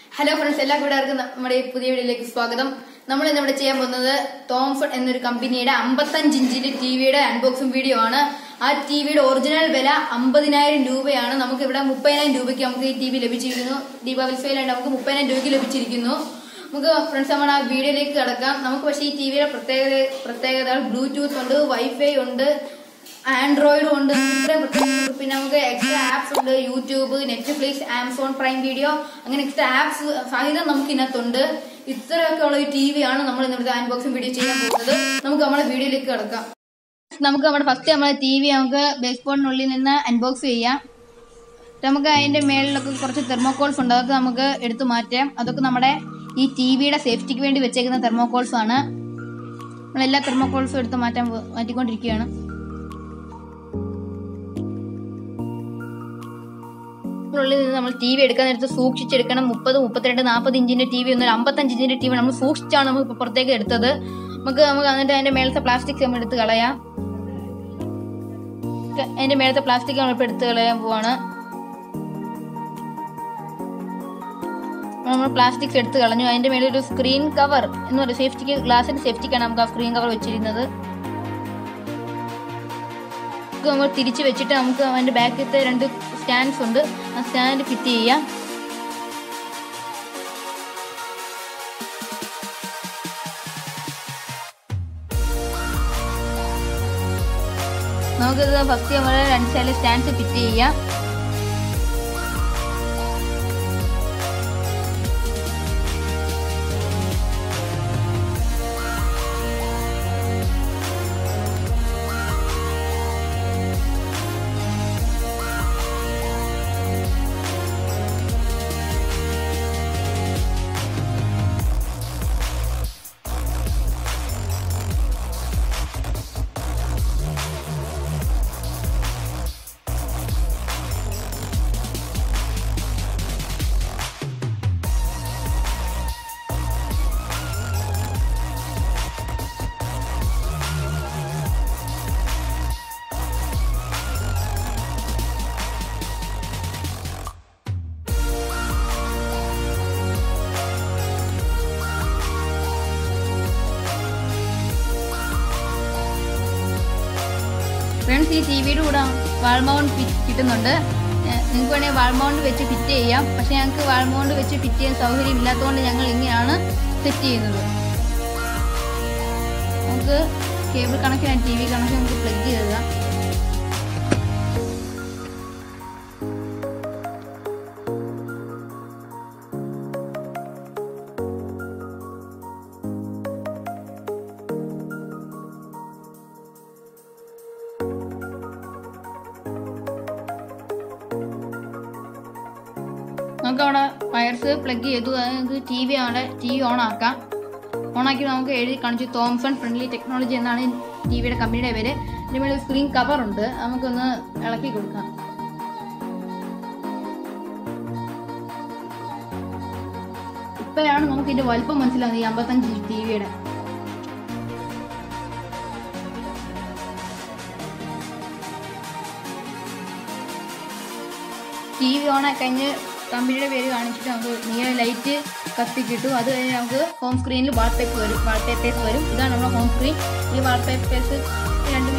hello friends എല്ലാ കൂട്ടുകാർക്കും നമ്മുടെ ഈ പുതിയ വീഡിയോയിലേക്ക് സ്വാഗതം നമ്മൾ ഇന്ന് ഇവിടെ ചെയ്യാൻ പോകുന്നത് തോംഫൺ എന്നൊരു കമ്പനിയുടെ അമ്പത്തഞ്ച് ഇഞ്ചിന്റെ ടിവിയുടെ അൺബോക്സിംഗ് വീഡിയോ ആണ് ആ ടിവിയുടെ ഒറിജിനൽ വില അമ്പതിനായിരം രൂപയാണ് നമുക്ക് ഇവിടെ മുപ്പതിനായിരം രൂപയ്ക്ക് നമുക്ക് ഈ ടി വി ലഭിച്ചിരിക്കുന്നു ദീപാവലി സെയിലായിട്ട് നമുക്ക് മുപ്പതിനായിരം രൂപയ്ക്ക് ലഭിച്ചിരിക്കുന്നു നമുക്ക് ഫ്രണ്ട്സ് നമ്മൾ ആ വീഡിയോയിലേക്ക് കിടക്കാം നമുക്ക് പക്ഷേ ഈ ടിവിയുടെ പ്രത്യേകത പ്രത്യേകതകൾ ബ്ലൂടൂത്ത് ഉണ്ട് വൈഫൈ ഉണ്ട് ആൻഡ്രോയിഡും ഉണ്ട് ഇത്രയും പ്രത്യേകത പിന്നെ നമുക്ക് എക്സ്ട്രാ ആപ്സ് ഉണ്ട് YouTube Netflix Amazon Prime video അങ്ങനെ എക്സ്ട്രാ ആപ്സ് സഹിതം നമുക്ക് ഇതിനകത്തുണ്ട് ഇത്രയൊക്കെ ഉള്ള ഒരു ടി വി ആണ് നമ്മൾ ഇന്നത്തെ അൺബോക്സിംഗ് വീഡിയോ ചെയ്യാൻ പോകുന്നത് നമുക്ക് നമ്മുടെ വീഡിയോയിലേക്ക് കിടക്കാം നമുക്ക് നമ്മുടെ ഫസ്റ്റ് നമ്മുടെ ടി വി നമുക്ക് ബേസ് ബോർഡിനുള്ളിൽ നിന്ന് അൺബോക്സ് ചെയ്യാം നമുക്ക് അതിന്റെ മേളിലൊക്കെ കുറച്ച് തെർമോകോൾസ് ഉണ്ട് അതൊക്കെ നമുക്ക് എടുത്തു മാറ്റാം അതൊക്കെ നമ്മുടെ ഈ ടി വിയുടെ സേഫ്റ്റിക്ക് വേണ്ടി വെച്ചേക്കുന്ന തെർമോകോൾസ് ആണ് നമ്മളെല്ലാ തെർമോകോൾസും എടുത്ത് മാറ്റാൻ പോ- മാറ്റിക്കൊണ്ടിരിക്കുകയാണ് ഉള്ളിൽ നിന്ന് നമ്മൾ ടി വി എടുക്കാൻ നേരത്ത് സൂക്ഷിച്ചെടുക്കണം മുപ്പത് മുപ്പത്തിരണ്ട് നാൽപ്പത് ഇഞ്ചിന്റെ ടി വി ഒന്നും അമ്പത്തഞ്ച് ഇഞ്ചിന്റെ ടി വി നമ്മൾ സൂക്ഷിച്ചാണ് നമ്മൾ ഇപ്പോൾ പുറത്തേക്ക് എടുത്തത് നമുക്ക് നമുക്ക് എന്നിട്ട് അതിന്റെ മേളത്തെ പ്ലാസ്റ്റിക് നമ്മൾ എടുത്ത് കളയാം അതിന്റെ മേളത്തെ പ്ലാസ്റ്റിക് നമ്മൾ ഇപ്പോൾ എടുത്ത് കളയാൻ പോവാണ് നമ്മൾ പ്ലാസ്റ്റിക്സ് എടുത്ത് കളഞ്ഞു അതിന്റെ മേളിൽ ഒരു സ്ക്രീൻ കവർ എന്ന് പറയുന്നത് സേഫ്റ്റിക്ക് ഗ്ലാസിന്റെ സേഫ്റ്റിക്കാണ് നമുക്ക് ആ സ്ക്രീൻ കവർ വെച്ചിരുന്നത് നമുക്ക് നമ്മൾ തിരിച്ച് വെച്ചിട്ട് നമുക്ക് അതിന്റെ ബാക്കിലത്തെ രണ്ട് സ്റ്റാൻഡ്സ് ഉണ്ട് ആ സ്റ്റാൻഡ് ഫിറ്റ് ചെയ്യാം നമുക്കിത് ഫസ്റ്റ് നമ്മൾ രണ്ട് സൈഡിൽ സ്റ്റാൻഡ്സ് ഫിറ്റ് ചെയ്യാം ഫ്രണ്ട്സ് ഈ ടി വിയുടെ കൂടെ വാൾ മൗണ്ട് കിട്ടുന്നുണ്ട് ഏഹ് നിങ്ങൾക്ക് വേണമെങ്കിൽ വാൾ മൗണ്ട് വെച്ച് ഫിറ്റ് ചെയ്യാം പക്ഷെ ഞങ്ങൾക്ക് വാൾ മൗണ്ട് വെച്ച് ഫിറ്റ് ചെയ്യാൻ സൗകര്യം ഇല്ലാത്തതുകൊണ്ട് ഞങ്ങൾ ഇങ്ങനെയാണ് സെറ്റ് ചെയ്യുന്നത് നമുക്ക് cable connection T V connection നമുക്ക് പ്ലഗ് ചെയ്തതാണ് നമുക്ക് അവിടെ വയർസ് പ്ലഗ് ചെയ്തു അത് നമുക്ക് ടി വി അവിടെ ടി വി ഓൺ ആക്കാം ഓൺ ആക്കി നമുക്ക് എഴുതി കാണിച്ചു തോംസൺ ഫ്രണ്ട്ലി ടെക്നോളജി എന്നാണ് ടി വിയുടെ കമ്പനിയുടെ പേര് ഇതിന് മേലെ സ്ക്രീൻ കവർ ഉണ്ട് അത് നമുക്കൊന്ന് ഇളക്കി കൊടുക്കാം ഇപ്പോഴാണ് നമുക്ക് ഇതിന്റെ വലുപ്പം മനസ്സിലാവുന്നത് ഈ അമ്പത്തഞ്ച് ടി വിയുടെ ടി വി ഓൺ ആയി കഴിഞ്ഞ് കമ്പനിയുടെ പേര് കാണിച്ചിട്ട് നമുക്ക് നീല ലൈറ്റ് കത്തി കിട്ടും അത് കഴിഞ്ഞ് നമുക്ക് ഹോം സ്ക്രീനിൽ വാൾപേപ്പർ വരും വാൾപേപ്പേഴ്സ് വരും ഇതാണ് നമ്മുടെ ഹോം സ്ക്രീൻ ഈ വാൾപേപ്പേഴ്സ് രണ്ട്